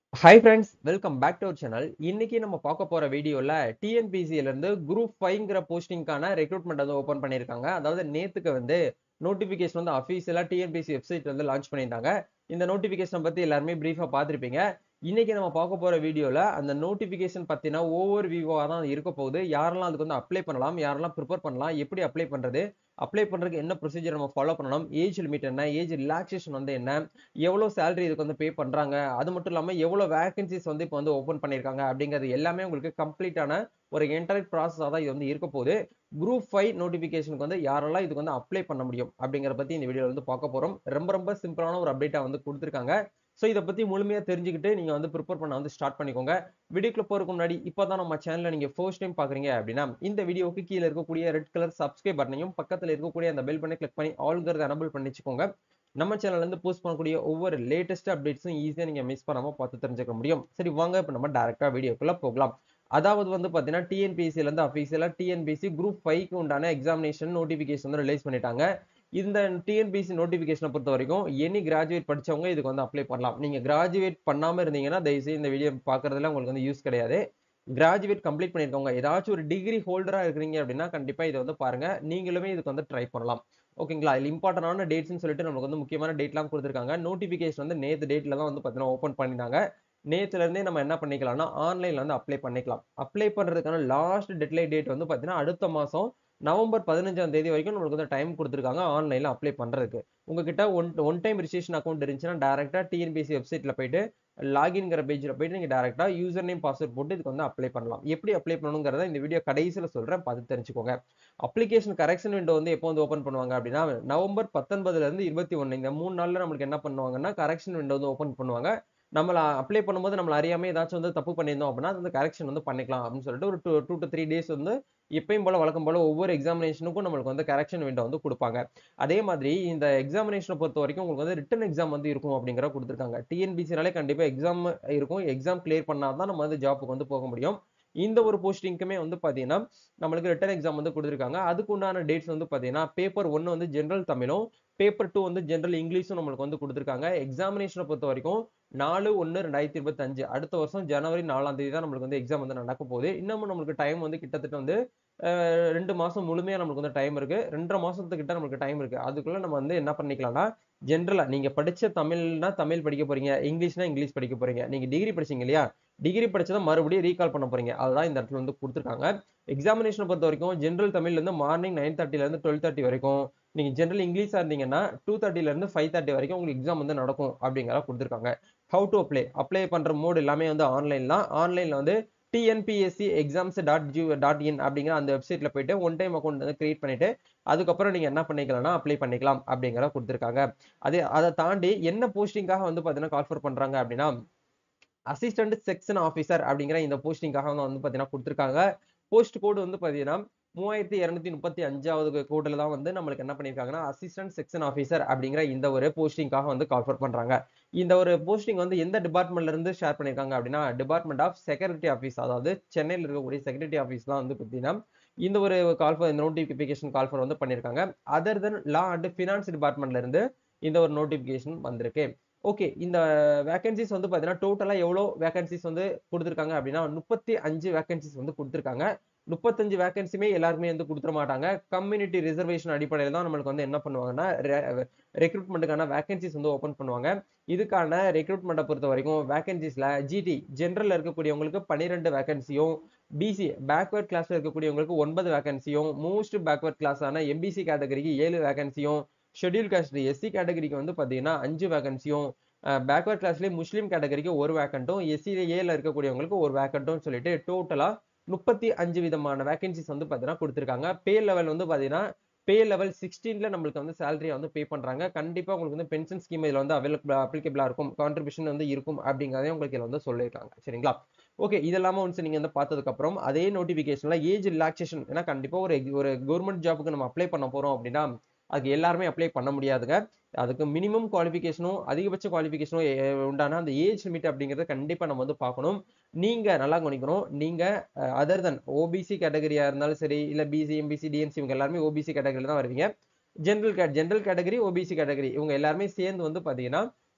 hi friends welcome back to our channel இன்னைக்கு நம்ம பார்க்க போற வீடியோல டிஎன்பிசில இருந்து குரூப் ஃபைவ்ங்கிற போஸ்டிங்கான ரெக்ரூட்மெண்ட் வந்து ஓபன் பண்ணியிருக்காங்க அதாவது நேத்துக்கு வந்து நோட்டிபிகேஷன் வந்து அஃபீஷியலா டிஎன்பிசி வெப்சைட் வந்து லான்ச் பண்ணியிருந்தாங்க இந்த நோட்டிபிகேஷன் பத்தி எல்லாருமே பிரீஃபா பார்த்திருப்பீங்க இன்னைக்கு நம்ம பார்க்க போற வீடியோல அந்த நோட்டிபிகேஷன் பத்தின ஒவ்வொரு விவோவா தான் இருக்க போகுது யாரெல்லாம் அதுக்கு வந்து அப்ளை பண்ணலாம் யாரெல்லாம் ப்ரிப்பேர் பண்ணலாம் எப்படி அப்ளை பண்றது அப்ளை பண்றதுக்கு என்ன ப்ரொசீஜர் நம்ம ஃபாலோ பண்ணணும் ஏஜ் லிமிட் என்ன ஏஜ் ரிலாக்ஸேஷன் வந்து என்ன எவ்வளோ சேலரி இதுக்கு வந்து பே பண்றாங்க அது மட்டும் இல்லாம எவ்வளோ வேகன்சிஸ் வந்து இப்போ வந்து ஓப்பன் பண்ணியிருக்காங்க அப்படிங்கிறது எல்லாமே உங்களுக்கு கம்ப்ளீட்டான ஒரு என்டர் ப்ராசஸாக தான் இது வந்து இருக்க போகுது குரூப் ஃபைவ் நோட்டிஃபிகேஷனுக்கு வந்து யாரெல்லாம் இதுக்கு வந்து அப்ளை பண்ண முடியும் அப்படிங்கிற பத்தி இந்த வீடியோவில் வந்து பார்க்க போறோம் ரொம்ப ரொம்ப சிம்பிளான ஒரு அப்டேட்டா வந்து கொடுத்துருக்காங்க ஸோ இதை பத்தி முழுமையா தெரிஞ்சுக்கிட்டு நீங்க வந்து ப்ரிப்பேர் பண்ண வந்து ஸ்டார்ட் பண்ணிக்கோங்க வீடியோக்குள்ள போறதுக்கு முன்னாடி இப்போதான் நம்ம சேனல்ல நீங்க ஃபர்ஸ்ட் டைம் பாக்குறீங்க அப்படின்னா இந்த வீடியோக்கு கீழே இருக்கக்கூடிய ரெட் கலர் சப்ஸ்கிரைப் பட்டனையும் பக்கத்துல இருக்கக்கூடிய அந்த பெல் பண்ணி கிளிக் பண்ணி ஆல்கிறத எனபிள் பண்ணிச்சுக்கோங்க நம்ம சேனல்ல இருந்து போஸ்ட் பண்ணக்கூடிய ஒவ்வொரு லேட்டஸ்ட் அப்டேட்ஸும் ஈஸியா நீங்க மிஸ் பண்ணாம பார்த்து தெரிஞ்சுக்க முடியும் சரி வாங்க இப்போ நம்ம டேரக்டா வீடியோக்குள்ள போகலாம் அதாவது வந்து பாத்தீங்கன்னா டிஎன்பிசில இருந்து அஃபீஷியலா டிஎன்பிசி குரூப் ஃபைவ்க்கு உண்டான எக்ஸாமினேஷன் நோட்டிபிகேஷன் வந்து ரிலீஸ் பண்ணிட்டாங்க இந்த டிஎன்பிசி நோட்டிபிகேஷனை பொறுத்த வரைக்கும் எனி கிராஜுவேட் படிச்சவங்க இதுக்கு வந்து அப்ளை பண்ணலாம் நீங்க கிராஜுவேட் பண்ணாம இருந்தீங்கன்னா தயவுசெய்து இந்த வீடியோ பாக்குறதுல உங்களுக்கு வந்து யூஸ் கிடையாது கிராஜுவேட் கம்ப்ளீட் பண்ணிருக்கவங்க ஏதாச்சும் ஒரு டிகிரி ஹோல்டரா இருக்கிறீங்க அப்படின்னா கண்டிப்பா இதை வந்து பாருங்க நீங்களுமே இதுக்கு வந்து ட்ரை பண்ணலாம் ஓகேங்களா இதுல இம்பார்ட்டன்டான டேட்ஸ்னு சொல்லிட்டு நமக்கு வந்து முக்கியமான டேட்லாம் கொடுத்துருக்காங்க நோட்டிபிகேஷன் வந்து நேத்து டேட்ல தான் வந்து பார்த்தீங்கன்னா ஓப்பன் பண்ணிட்டாங்க நேத்துல இருந்தே நம்ம என்ன பண்ணிக்கலாம்னா ஆன்லைன்ல வந்து அப்ளை பண்ணிக்கலாம் அப்ளை பண்றதுக்கான லாஸ்ட் டெட்லைன் டேட் வந்து பார்த்தீங்கன்னா அடுத்த மாசம் நவம்பர் பதினஞ்சாம் தேதி வரைக்கும் நம்மளுக்கு வந்து டைம் கொடுத்துருக்காங்க ஆன்லைன்ல அப்ளை பண்றதுக்கு உங்ககிட்ட one one time registration account இருந்துச்சுன்னா டேரக்டா டிஎன்பிசி வெப்சைட்ல போயிட்டு லாகின்ங்கிற பேஜ்ல போயிட்டு நீங்க டேரக்டா யூசர் நேம் பாஸ்வேர்ட் போட்டு இதுக்கு வந்து அப்ளை பண்ணலாம் எப்படி அப்ளை பண்ணணுங்கிறத இந்த வீடியோ கடைசியில் சொல்றேன் பார்த்து தெரிஞ்சுக்கோங்க அப்ளிகேஷன் கரெக்ஷன் விண்டோ வந்து எப்போ வந்து ஓப்பன் பண்ணுவாங்க அப்படின்னா நவம்பர் பத்தொன்பதுல இருந்து இருபத்தி ஒன்னு இந்த மூணு நாள்ல நம்மளுக்கு என்ன பண்ணுவாங்கன்னா கரெக்ஷன் விண்டோ வந்து ஓப்பன் பண்ணுவாங்க நம்மள அப்ளை பண்ணும்போது நம்மள அறியாம ஏதாச்சும் வந்து தப்பு பண்ணியிருந்தோம் அப்படின்னா அது வந்து கரெக்ஷன் வந்து பண்ணிக்கலாம் அப்படின்னு சொல்லிட்டு ஒரு two two to three days வந்து எப்பயும் போல வழக்கம் போல ஒவ்வொரு எக்ஸாமினேஷனுக்கும் நம்மளுக்கு வந்து கரெக்ஷன் விண்டோ வந்து கொடுப்பாங்க அதே மாதிரி இந்த எக்ஸாமினேஷனை பொறுத்த வரைக்கும் உங்களுக்கு வந்து ரிட்டன் எக்ஸாம் வந்து இருக்கும் அப்படிங்கிற கொடுத்துருக்காங்க டிஎன்பிசினாலே கண்டிப்பா எக்ஸாம் இருக்கும் எக்ஸாம் கிளியர் பண்ணாதான் நம்ம வந்து ஜாப்புக்கு வந்து போக முடியும் இந்த ஒரு போஸ்டிங்க்குமே வந்து பார்த்தீங்கன்னா நம்மளுக்கு ரிட்டன் எக்ஸாம் வந்து கொடுத்துருக்காங்க அதுக்கு உண்டான டேட்ஸ் வந்து பார்த்தீங்கன்னா பேப்பர் ஒன்று வந்து ஜென்ரல் தமிழும் பேப்பர் டூ வந்து ஜென்ரல் இங்கிலீஷும் நம்மளுக்கு வந்து கொடுத்துருக்காங்க எக்ஸாமினேஷனை பொறுத்த வரைக்கும் நாலு ஒன்று ரெண்டாயிரத்தி இருபத்தஞ்சு அடுத்த வருஷம் ஜனவரி நாலாம் தேதி தான் நம்மளுக்கு வந்து எக்ஸாம் வந்து நடக்க போகுது இன்னமும் நம்மளுக்கு டைம் வந்து கிட்டத்தட்ட வந்து ரெண்டு மாசம் முழுமையா நம்மளுக்கு வந்து டைம் இருக்கு ரெண்டரை மாசத்துக்கிட்ட நம்மளுக்கு டைம் இருக்கு அதுக்குள்ள நம்ம வந்து என்ன பண்ணிக்கலாம்னா ஜென்ரலா நீங்க படிச்ச தமிழ்னா தமிழ் படிக்க போறீங்க இங்கிலீஷ்னா இங்கிலீஷ் படிக்க போறீங்க நீங்க டிகிரி படிச்சீங்க இல்லையா டிகிரி படிச்சதை மறுபடியும் ரீகால் பண்ண போறீங்க அதுதான் இந்த இடத்துல வந்து கொடுத்துருக்காங்க எக்ஸாமினேஷனை பொறுத்த வரைக்கும் ஜென்ரல் தமிழ்ல இருந்து மார்னிங் நைன் தேர்ட்டில இருந்து டுவெல் தேர்ட்டி வரைக்கும் நீங்க ஜென்ரல் இங்கிலீஷா இருந்தீங்கன்னா டூ தேர்ட்டில இருந்து ஃபைவ் தேர்ட்டி வரைக்கும் உங்களுக்கு எக்ஸாம் வந்து நடக்கும் அப்படிங்கிற கொடுத்துருக்காங்க ஹவு டு அப்ளை அப்ளை பண்ற மோட் எல்லாமே வந்து ஆன்லைன் தான் ஆன்லைன்ல வந்து டிஎன்பிஎஸ்சி எக்ஸாம்ஸ் டாட் ஜியூ டாட் இன் அப்படிங்கிற அந்த வெப்சைட்ல போயிட்டு ஒன் டைம் அக்கௌண்ட் வந்து கிரியேட் பண்ணிட்டு அதுக்கப்புறம் நீங்க என்ன பண்ணிக்கலாம்னா அப்ளை பண்ணிக்கலாம் அப்படிங்கிற கொடுத்துருக்காங்க அதே அதை தாண்டி என்ன போஸ்டிங்காக வந்து பாத்தீங்கன்னா கால்ஃபர் பண்றாங்க அப்படின்னா அசிஸ்டன்ட் செக்ஷன் ஆஃபீஸர் அப்படிங்கிற இந்த போஸ்டிங்காக வந்து பாத்தீங்கன்னா கொடுத்துருக்காங்க போஸ்ட் கோடு வந்து பாத்தீங்கன்னா மூவாயிரத்தி இருநூத்தி முப்பத்தி அஞ்சாவது கோடில் தான் வந்து நம்மளுக்கு என்ன பண்ணியிருக்காங்கன்னா அசிஸ்டன்ட் செக்ஷன் ஆஃபீஸர் அப்படிங்கிற இந்த ஒரு போஸ்டிங்காக வந்து கால்ஃபர் பண்றாங்க இந்த ஒரு போஸ்டிங் வந்து எந்த டிபார்ட்மெண்ட்ல இருந்து ஷேர் பண்ணியிருக்காங்க அப்படின்னா டிபார்ட்மெண்ட் ஆஃப் செக்யூரிட்டி ஆஃபீஸ் அதாவது சென்னையில் இருக்கக்கூடிய செக்யூரிட்டி ஆஃபீஸ் தான் வந்து பார்த்தீங்கன்னா இந்த ஒரு கால்ஃபர் இந்த நோட்டிஃபிகேஷன் கால்ஃபர் வந்து பண்ணியிருக்காங்க other than law and finance டிபார்ட்மெண்ட்ல இருந்து இந்த ஒரு நோட்டிஃபிகேஷன் வந்திருக்கு ஓகே இந்த வேகன்சிஸ் வந்து பார்த்தீங்கன்னா டோட்டலாக எவ்வளோ வேகன்சிஸ் வந்து கொடுத்துருக்காங்க அப்படின்னா முப்பத்தி அஞ்சு வேகன்சிஸ் வந்து கொடுத்துருக்காங்க முப்பத்தஞ்சு வேகன்சியுமே எல்லாருமே வந்து கொடுத்துட மாட்டாங்க கம்யூனிட்டி ரிசர்வேஷன் அடிப்படையில் தான் நம்மளுக்கு வந்து என்ன பண்ணுவாங்கன்னா ரெக்ரூட்மெண்ட்டுக்கான வேகன்சிஸ் வந்து ஓப்பன் பண்ணுவாங்க இதுக்கான ரெக்ரூட்மெண்ட்டை பொறுத்த வரைக்கும் வேகன்சிஸ்ல ஜிடி ஜென்ரல்ல இருக்கக்கூடியவங்களுக்கு பன்னிரெண்டு வேகன்சியும் பிசி பேக்வர்ட் கிளாஸ்ல இருக்கக்கூடியவங்களுக்கு ஒன்பது வேகன்சியும் மோஸ்ட் பேக்வர்ட் கிளாஸான எம்பிசி கேட்டகரிக்கு ஏழு வேகன்சியும் ஷெட்யூல் காஸ்ட் எஸ்சி கேட்டகரிக்கு வந்து பார்த்தீங்கன்னா அஞ்சு வேகன்சியும் பேக்வர்ட் கிளாஸ்லேயே முஸ்லீம் கேட்டகரிக்கு ஒரு வேக்கண்ட்டும் எஸ்சி ஏல இருக்கக்கூடியவங்களுக்கு ஒரு வேக்கண்ட்டும் சொல்லிட்டு டோட்டலாக முப்பத்தி அஞ்சு விதமான வேகன்சிஸ் வந்து பார்த்தீங்கன்னா கொடுத்துருக்காங்க பே லெவல் வந்து பார்த்தீங்கன்னா பே லெவல் சிக்ஸ்டீன்ல நம்மளுக்கு வந்து சேலரியை வந்து பே பண்றாங்க கண்டிப்பா உங்களுக்கு வந்து பென்ஷன் ஸ்கீம் இதுல வந்து அவைலபிள் அப்ளிகபிளா இருக்கும் கான்ட்ரிபியூஷன் வந்து இருக்கும் அப்படிங்கிறதையும் உங்களுக்கு இதுல வந்து சொல்லியிருக்காங்க சரிங்களா ஓகே இதெல்லாம ஒன்ஸ் நீங்க வந்து பார்த்ததுக்கு அப்புறம் அதே நோட்டிபிகேஷன்ல ஏஜ் ரிலாக்ஸேஷன் ஏன்னா கண்டிப்பா ஒரு ஒரு கவர்மெண்ட் ஜாபுக்கு நம்ம அப்ளை பண்ண போறோம் அப்படின்னா அதுக்கு எல்லாருமே அப்ளை பண்ண முடியாதுங்க அதுக்கு மினிமம் குவாலிஃபிகேஷனும் அதிகபட்ச குவாலிஃபிகேஷனும் உண்டான அந்த ஏஜ் லிமிட் அப்படிங்கிறத கண்டிப்பா நம்ம வந்து பார்க்கணும் நீங்க நல்லா கவனிக்கணும் நீங்க அதர் தன் ஓபிசி கேட்டகரியா இருந்தாலும் சரி இல்ல பிசி எம்பிசி டிஎன்சி இவங்க எல்லாருமே ஓபிசி கேட்டகரியில தான் வருவீங்க ஜென்ரல் கே ஜென்ரல் கேட்டகரி ஓபிசி கேட்டகரி இவங்க எல்லாருமே சேர்ந்து வந்து பாத்தீங்கன்னா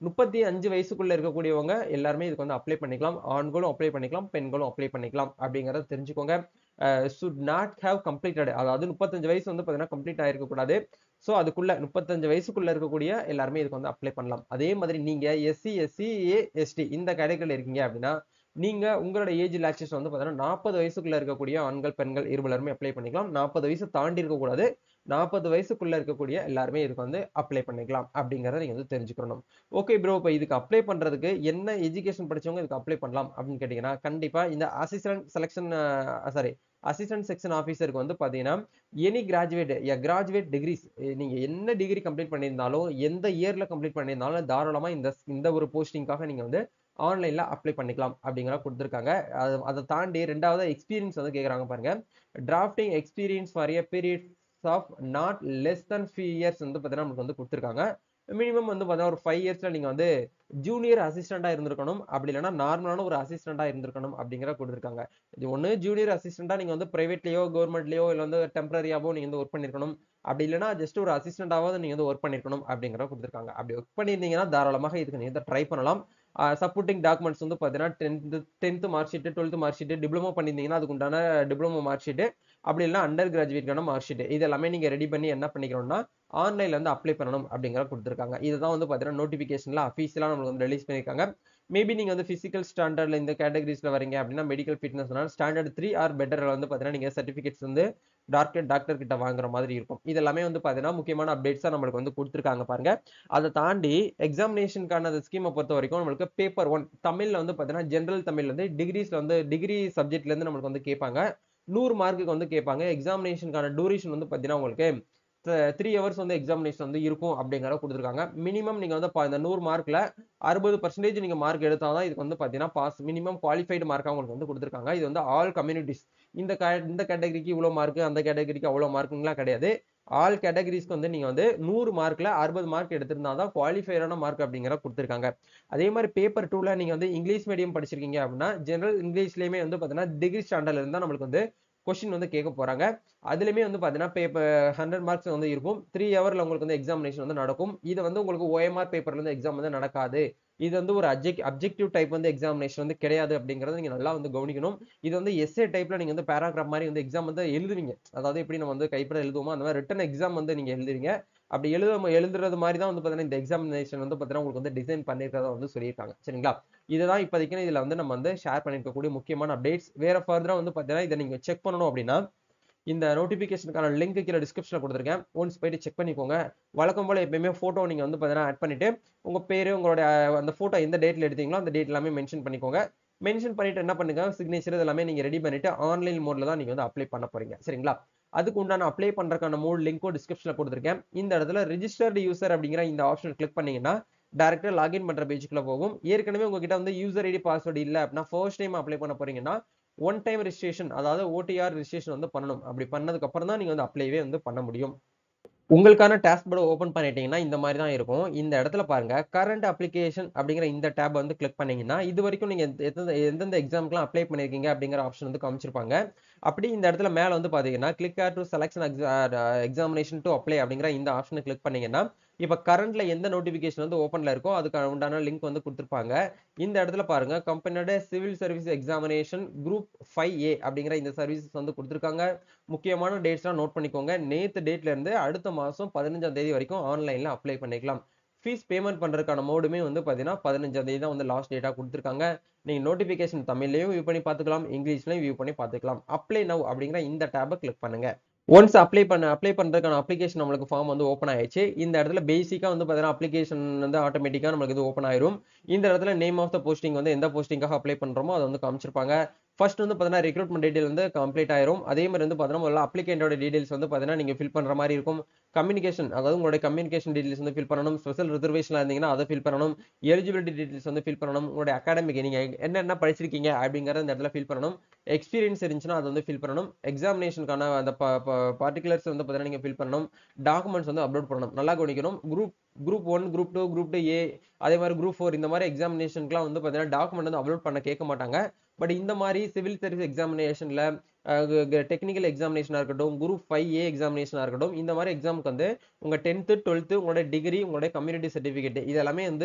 முப்பத்தி அஞ்சு வயசுக்குள்ள இருக்கக்கூடியவங்க எல்லாருமே இதுக்கு வந்து அப்ளை பண்ணிக்கலாம் ஆண்களும் அப்ளை பண்ணிக்கலாம் பெண்களும் அப்ளை பண்ணிக்கலாம் அப்படிங்கறத தெரிஞ்சுக்கோங்க சுட் நாட் ஹேவ் கம்ப்ளீட்டட் அதாவது முப்பத்தஞ்சு வயசு வந்து பார்த்தீங்கன்னா கம்ப்ளீட் ஆயிருக்க கூடாது ஸோ அதுக்குள்ள முப்பத்தஞ்சு வயசுக்குள்ள இருக்கக்கூடிய எல்லாருமே இதுக்கு வந்து அப்ளை பண்ணலாம் அதே மாதிரி நீங்க எஸ்சி எஸ்சி ஏ எஸ்டி இந்த கேட்டகரியில் இருக்கீங்க அப்படின்னா நீங்க உங்களோட ஏஜ் ரிலாக்ஸேஷன் வந்து பார்த்தீங்கன்னா நாற்பது வயசுக்குள்ள இருக்கக்கூடிய ஆண்கள் பெண்கள் இருபலருமே அப்ளை பண்ணிக்கலாம் நாற்பது வயசு தாண்டி இருக்கக்கூடாது நாற்பது வயசுக்குள்ள இருக்கக்கூடிய எல்லாருமே இதுக்கு வந்து அப்ளை பண்ணிக்கலாம் அப்படிங்கறத நீங்க வந்து தெரிஞ்சுக்கணும் ஓகே ப்ரோ இப்போ இதுக்கு அப்ளை பண்றதுக்கு என்ன எஜுகேஷன் படிச்சவங்க இதுக்கு அப்ளை பண்ணலாம் அப்படின்னு கேட்டீங்கன்னா கண்டிப்பா இந்த assistant selection sorry assistant section ஆஃபீஸருக்கு வந்து பாத்தீங்கன்னா எனி கிராஜுவேட் கிராஜுவேட் டிகிரிஸ் நீங்க என்ன டிகிரி கம்ப்ளீட் பண்ணியிருந்தாலும் எந்த இயர்ல கம்ப்ளீட் பண்ணியிருந்தாலும் தாராளமா இந்த இந்த ஒரு போஸ்டிங்காக நீங்க வந்து ஆன்லைன்ல அப்ளை பண்ணிக்கலாம் அப்படிங்கிற கொடுத்துருக்காங்க அது அதை தாண்டி ரெண்டாவது எக்ஸ்பீரியன்ஸ் வந்து கேட்குறாங்க பாருங்க drafting experience for a period of not less than few years வந்து பார்த்தீங்கன்னா நமக்கு வந்து கொடுத்துருக்காங்க மினிமம் வந்து பார்த்தீங்கன்னா ஒரு ஃபைவ் இயர்ஸ்ல நீங்க வந்து ஜூனியர் அசிஸ்டண்டா இருந்திருக்கணும் அப்படி இல்லைன்னா நார்மலான ஒரு அசிஸ்டண்டா இருந்திருக்கணும் அப்படிங்கிற கொடுத்துருக்காங்க இது ஒன்று ஜூனியர் அசிஸ்டண்டா நீங்க வந்து பிரைவேட்லயோ கவர்மெண்ட்லயோ இல்லை வந்து டெம்பரரியாவோ நீங்க வந்து ஒர்க் பண்ணிருக்கணும் அப்படி இல்லைன்னா ஜஸ்ட் ஒரு அசிஸ்டண்டாவது நீங்க வந்து ஒர்க் பண்ணிருக்கணும் அப்படிங்கிற கொடுத்துருக்காங்க அப்படி ஒர்க் பண்ணியிருந்தீங்கன்னா தாராளமாக இதுக்கு நீங்க ட்ரை பண்ணலாம் சப்போர்ட்டிங் டாக்குமெண்ட்ஸ் வந்து பார்த்தீங்கன்னா tenth tenth mark sheet twelfth mark sheet diploma பண்ணியிருந்தீங்கன்னா அதுக்கு உண்டான டிப்ளமோ மார்க் ஷீட்டு அப்படி இல்லைனா அண்டர் கிராஜுவேட்கான மார்க் ஷீட் இது எல்லாமே நீங்க ரெடி பண்ணி என்ன பண்ணிக்கணும்னா ஆன்லைன்ல வந்து அப்ளை பண்ணணும் அப்படிங்கிற கொடுத்துருக்காங்க இதுதான் வந்து பார்த்தீங்கன்னா நோட்டிஃபிகேஷன்ல அஃபீஷியலாக நம்மளுக்கு வந்து ரிலீஸ் பண்ணியிருக்காங்க மேபி நீங்க வந்து பிசிக்கல் ஸ்டாண்டர்ட்ல இந்த கேட்டகரிஸ்ல வரீங்க அப்படின்னா medical fitness standard three or better வந்து பார்த்தீங்கன்னா நீங்க சர்டிஃபிகேட்ஸ் வந்து டாக்டர் டாக்டர் கிட்ட வாங்குற மாதிரி இருக்கும் இது எல்லாமே வந்து பார்த்தீங்கன்னா முக்கியமான அப்டேட்ஸா நம்மளுக்கு வந்து கொடுத்துருக்காங்க பாருங்க அதை தாண்டி எக்ஸாமினேஷனுக்கான அந்த ஸ்கீமை பொறுத்த வரைக்கும் நம்மளுக்கு பேப்பர் ஒன் தமிழ்ல வந்து பார்த்தீங்கன்னா ஜென்ரல் தமிழ்ல வந்து டிகிரிஸ்ல வந்து டிகிரி சப்ஜெக்ட்ல இருந்து நம்மளுக்கு வந்து கேட்பாங்க நூறு மார்க்குக்கு வந்து கேட்பாங்க எக்ஸாமினேஷனுக்கான டூரேஷன் வந்து பார்த்தீங்கன்னா உங்களுக்கு த்ரீ ஹவர்ஸ் வந்து எக்ஸாமினேஷன் வந்து இருக்கும் அப்படிங்கிற கொடுத்துருக்காங்க மினிமம் நீங்க வந்து இந்த நூறு மார்க்ல அறுபது பர்சன்டேஜ் நீங்க மார்க் எடுத்தாதான் இதுக்கு வந்து பாத்தீங்கன்னா பாஸ் மினிமம் குவாலிஃபைடு மார்க் உங்களுக்கு வந்து கொடுத்துருக்காங்க இது வந்து ஆல் கம்யூனிட்டிஸ் இந்த இந்த கேட்டகரிக்கு இவ்வளவு மார்க் அந்த கேட்டகரிக்கு அவ்வளவு மார்க்குங்களாம் கிடையாது ஆல் கேட்டகரிஸ்க்கு வந்து நீங்க வந்து நூறு மார்க்ல அறுபது மார்க் எடுத்திருந்தா தான் குவாலிஃபைடான மார்க் அப்படிங்கிற கொடுத்துருக்காங்க அதே மாதிரி பேப்பர் டூல நீங்க வந்து இங்கிலீஷ் மீடியம் படிச்சிருக்கீங்க அப்படின்னா ஜெனரல் இங்கிலீஷ்லயுமே வந்து பாத்தீங்கன்னா டிகிரி ஸ்டாண்டர்ட்ல இருந்தா நம்மளுக்கு வந்து கொஸ்டின் வந்து கேட்க போறாங்க அதுலயுமே வந்து பாத்தீங்கன்னா பேப்பர் ஹண்ட்ரட் மார்க்ஸ் வந்து இருக்கும் த்ரீ ஹவர்ல உங்களுக்கு வந்து எக்ஸாமினேஷன் வந்து நடக்கும் இது வந்து உங்களுக்கு ஓஎம்ஆர் பேப்பர்ல இருந்து எக்ஸாம் வந்து நடக்காது இது வந்து ஒரு அப்ஜெக்ட் அப்ஜெக்டிவ் டைப் வந்து எக்ஸாமினேஷன் வந்து கிடையாது அப்படிங்கறத நீங்க நல்லா வந்து கவனிக்கணும் இது வந்து எஸ்ஏ டைப்ல நீங்க வந்து பேராகிராஃப் மாதிரி வந்து எக்ஸாம் வந்து எழுதுவீங்க அதாவது எப்படி நம்ம வந்து கைப்பட எழுதுவோமோ அந்த மாதிரி ரிட்டன் எக்ஸாம் வந்து நீங்க எழுதுவீங்க அப்படி எழுத எழுதுறது மாதிரி தான் வந்து பாத்தீங்கன்னா இந்த எக்ஸாமினேஷன் வந்து பாத்தீங்கன்னா உங்களுக்கு வந்து டிசைன் பண்ணிருக்கிறதா வந்து சொல்லியிருக்காங்க சரிங்களா இதுதான் இப்போதைக்கு இதுல வந்து நம்ம வந்து ஷேர் பண்ணிருக்கக்கூடிய முக்கியமான அப்டேட்ஸ் வேற ஃபர்தரா வந்து பாத்தீங்கன்னா இதை நீங்க செக் பண்ணணும் அப்படின்னா இந்த நோட்டிபிகேஷனுக்கான லிங்க் கீழே டிஸ்கிரிப்ஷன்ல கொடுத்துருக்கேன் ஒன்ஸ் போயிட்டு செக் பண்ணிக்கோங்க வழக்கம் போல எப்பயுமே போட்டோ நீங்க வந்து பாத்தீங்கன்னா ஆட் பண்ணிட்டு உங்க பேரு உங்களோட அந்த போட்டோ எந்த டேட்ல எடுத்தீங்களோ அந்த டேட் எல்லாமே மென்ஷன் பண்ணிக்கோங்க மென்ஷன் பண்ணிட்டு என்ன பண்ணுங்க சிக்னேச்சர் இதெல்லாமே நீங்க ரெடி பண்ணிட்டு ஆன்லைன் மோட்ல தான் நீங்க வந்து அப்ளை பண்ண போறீங்க சரிங்களா அதுக்கு உண்டான அப்ளை பண்றதுக்கான மோட் லிங்க்கும் டிஸ்கிரிப்ஷன்ல கொடுத்துருக்கேன் இந்த இடத்துல ரிஜிஸ்டர்டு யூசர் அப்படிங்கிற இந்த ஆப்ஷன் கிளிக் பண்ணீங்கன்னா டேரக்டா லாகின் பண்ற பேஜுக்குள்ள போகும் ஏற்கனவே உங்ககிட்ட வந்து யூசர் ஐடி பாஸ்வேர்டு இல்ல அப்படின்னா ஃபர்ஸ்ட் டைம் அப்ளை பண்ண போறீங்கன்னா ஒன் டைம் ரிஜிஸ்ட்ரேஷன் அதாவது ஓடிஆர் ரிஜிஸ்ட்ரேஷன் வந்து பண்ணணும் அப்படி பண்ணதுக்கு அப்புறம் தான் நீங்க வந்து அப்ளைவே வந்து பண்ண முடியும் உங்களுக்கான டாஸ்க் போர்டு ஓப்பன் பண்ணிட்டீங்கன்னா இந்த மாதிரி தான் இருக்கும் இந்த இடத்துல பாருங்க கரண்ட் அப்ளிகேஷன் அப்படிங்கிற இந்த டேப் வந்து கிளிக் பண்ணீங்கன்னா இது வரைக்கும் நீங்க எந்தெந்த எந்தெந்த எக்ஸாம்க்குலாம் அப்ளை பண்ணிருக்கீங்க அப்படிங்கிற ஆப்ஷன் வந்து காமிச்சிருப்பாங்க அப்படி இந்த இடத்துல மேல வந்து பாத்தீங்கன்னா click to selection examination to apply அப்படிங்கிற இந்த ஆப்ஷனை கிளிக் பண்ணீங்கன்னா இப்ப கரண்ட்ல எந்த நோட்டிபிகேஷன் வந்து ஓப்பன்ல இருக்கோ அதுக்கு உண்டான லிங்க் வந்து கொடுத்துருப்பாங்க இந்த இடத்துல பாருங்க கம்பெனியோட civil service examination group five A அப்படிங்கிற இந்த சர்வீசஸ் வந்து கொடுத்துருக்காங்க முக்கியமான டேட்ஸ்லாம் நோட் பண்ணிக்கோங்க நேத்து டேட்ல இருந்து அடுத்த மாசம் பதினஞ்சாம் தேதி வரைக்கும் ஆன்லைன்ல அப்ளை பண்ணிக்கலாம் ஃபீஸ் பேமெண்ட் பண்றதுக்கான மோடுமே வந்து பாத்தீங்கன்னா பதினஞ்சாம் தேதி தான் வந்து லாஸ்ட் டேட்டா கொடுத்துருக்காங்க நீங்க நோட்டிபிகேஷன் தமிழ்லயும் வியூ பண்ணி பார்த்துக்கலாம் இங்கிலீஷ்லயும் வியூ பண்ணி பார்த்துக்கலாம் அப்ளை நவ் அப்படிங்கிற இந்த டேபை கிளிக் பண்ணுங்க ஒன்ஸ் அப்ளை பண்ண அப்ளை பண்றதுக்கான அப்ளிகேஷன் நம்மளுக்கு ஃபார்ம் வந்து ஓப்பன் ஆயிடுச்சு இந்த இடத்துல பேசிக்கா வந்து பாத்தீங்கன்னா அப்ளிகேஷன் வந்து ஆட்டோமேட்டிக்கா நம்மளுக்கு இது ஓப்பன் ஆயிரும் இந்த இடத்துல நேம் ஆஃப் த போஸ்டிங் வந்து எந்த போஸ்டிங்காக அப்ளை பண்றோமோ அதை வந்து காமிச்சிருப்பாங்க ஃபர்ஸ்ட் வந்து பார்த்தீங்கன்னா ரெக்ரூட்மெண்ட் டீடைல் வந்து கம்ப்ளீட் ஆயிரும் அதே மாதிரி வந்து பார்த்தீங்கன்னா முதல்ல அப்ளிகேண்டோட டீடைல்ஸ் வந்து பார்த்தீங்கன்னா நீங்கள் ஃபில் பண்ணுற மாதிரி இருக்கும் கம்யூனிகேஷன் அதாவது உங்களுடைய கம்யூனிகேஷன் டீடைல்ஸ் வந்து ஃபில் பண்ணணும் ஸ்பெஷல் ரிசர்வேஷன் இருந்தீங்கன்னா அதை ஃபில் பண்ணணும் எலிஜிபிலிட்டி டீடைல்ஸ் வந்து ஃபில் பண்ணணும் உங்களுடைய அகாடமிக் நீங்கள் என்னென்ன படிச்சிருக்கீங்க அப்படிங்கிறத இந்த இடத்துல ஃபில் பண்ணணும் எக்ஸ்பீரியன்ஸ் இருந்துச்சுன்னா அதை வந்து ஃபில் பண்ணணும் எக்ஸாமினேஷனுக்கான அந்த பார்ட்டிகுலர்ஸ் வந்து பார்த்தீங்கன்னா நீங்கள் ஃபில் பண்ணணும் டாக்குமெண்ட்ஸ் வந்து அப்லோட் பண்ணணும் நல்லா கவனிக்கணும் group group one group two group two A அதே மாதிரி குரூப் ஃபோர் இந்த மாதிரி எக்ஸாமினேஷனுக்குலாம் வந்து பார்த்தீங்கன்னா டாக்குமெண்ட் வந்து அப்லோட் பண்ண கேட்க மாட்டாங்க பட் இந்த மாதிரி சிவில் சர்வீஸ் எக்ஸாமினேஷன்ல டெக்னிக்கல் எக்ஸாமினேஷனாக இருக்கட்டும் குரூப் ஃபைவ் ஏ எக்ஸாமினேஷனாக இருக்கட்டும் இந்த மாதிரி எக்ஸாமுக்கு வந்து உங்க டென்த்து டுவெல்த்து உங்களோட டிகிரி உங்களுடைய கம்யூனிட்டி சர்டிஃபிகேட் இது எல்லாமே வந்து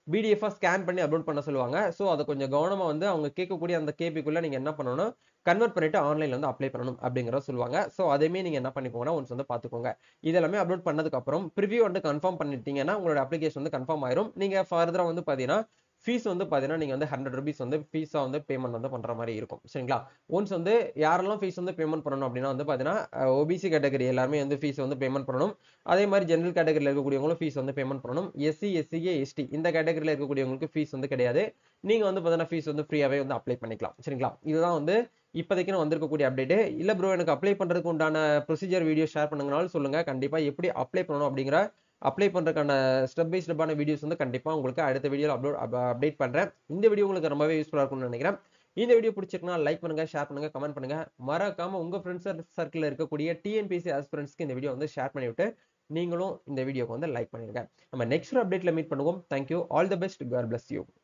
பிடிஎஃப் ஸ்கேன் பண்ணி அப்லோட் பண்ண சொல்லுவாங்க ஸோ அதை கொஞ்சம் கவனமா வந்து அவங்க கேட்கக்கூடிய அந்த கேபிக்குள்ள நீங்க என்ன பண்ணணும் கன்வெர்ட் பண்ணிட்டு ஆன்லைன்ல வந்து அப்ளை பண்ணணும் அப்படிங்கிறத சொல்லுவாங்க ஸோ அதையுமே நீங்க என்ன பண்ணிக்கோங்கன்னா ஒன்ஸ் வந்து பாத்துக்கோங்க இதெல்லாமே அப்லோட் பண்ணதுக்கு அப்புறம் ப்ரிவியூ வந்து கன்ஃபார்ம் பண்ணிட்டீங்கன்னா உங்களோட அப்ளிகேஷன் வந்து கன்ஃபார்ம் ஆயிரும் நீங்க ஃபர்தரா வந்து பாத்தீங்கன்னா ஃபீஸ் வந்து பார்த்தீங்கன்னா நீங்கள் வந்து ஹண்ட்ரட் ருபீஸ் வந்து ஃபீஸாக வந்து பேமெண்ட் வந்து பண்ணுற மாதிரி இருக்கும் சரிங்களா ஒன்ஸ் வந்து யாரெல்லாம் ஃபீஸ் வந்து பேமெண்ட் பண்ணணும் அப்படின்னா வந்து பார்த்தீங்கன்னா ஓபிசி கேட்டகரி எல்லாருமே வந்து ஃபீஸ் வந்து பேமெண்ட் பண்ணணும் அதே மாதிரி ஜென்ரல் கேட்டகரியில் இருக்கக்கூடியவங்களும் ஃபீஸ் வந்து பேமெண்ட் பண்ணணும் எஸ்சி எஸ்சிஏ எஸ்டி இந்த கேட்டகரியில் இருக்கக்கூடியவங்களுக்கு ஃபீஸ் வந்து கிடையாது நீங்கள் வந்து பார்த்தீங்கன்னா ஃபீஸ் வந்து ஃப்ரீயாகவே வந்து அப்ளை பண்ணிக்கலாம் சரிங்களா இதுதான் வந்து இப்போதைக்கு நான் வந்திருக்கக்கூடிய அப்டேட் இல்லை ப்ரோ எனக்கு அப்ளை பண்ணுறதுக்கு உண்டான ப்ரொசீஜர் வீடியோ ஷேர் பண்ணுங்கனாலும் சொல்லுங்கள் கண்டிப்பாக எப்படி அப்ளை பண்ணணும் அப்படிங்கிற அப்ளை பண்ணுறதுக்கான ஸ்டெப் பை ஸ்டெப்பான வீடியோஸ் வந்து கண்டிப்பாக உங்களுக்கு அடுத்த வீடியோவில் அப்லோட் அப்டேட் பண்ணுறேன் இந்த வீடியோ உங்களுக்கு ரொம்பவே யூஸ்ஃபுல்லாக இருக்கும்னு நினைக்கிறேன் இந்த வீடியோ பிடிச்சிருக்குன்னா லைக் பண்ணுங்க ஷேர் பண்ணுங்க கமெண்ட் பண்ணுங்க மறக்காம உங்க ஃப்ரெண்ட்ஸ் சர்க்கிளில் இருக்கக்கூடிய டிஎன்பிசி ஆஸ்பிரன்ஸ்க்கு இந்த வீடியோ வந்து ஷேர் பண்ணிவிட்டு நீங்களும் இந்த வீடியோக்கு வந்து லைக் பண்ணிருங்க நம்ம நெக்ஸ்ட் அப்டேட்ல மீட் பண்ணுவோம் thank you all the best god bless you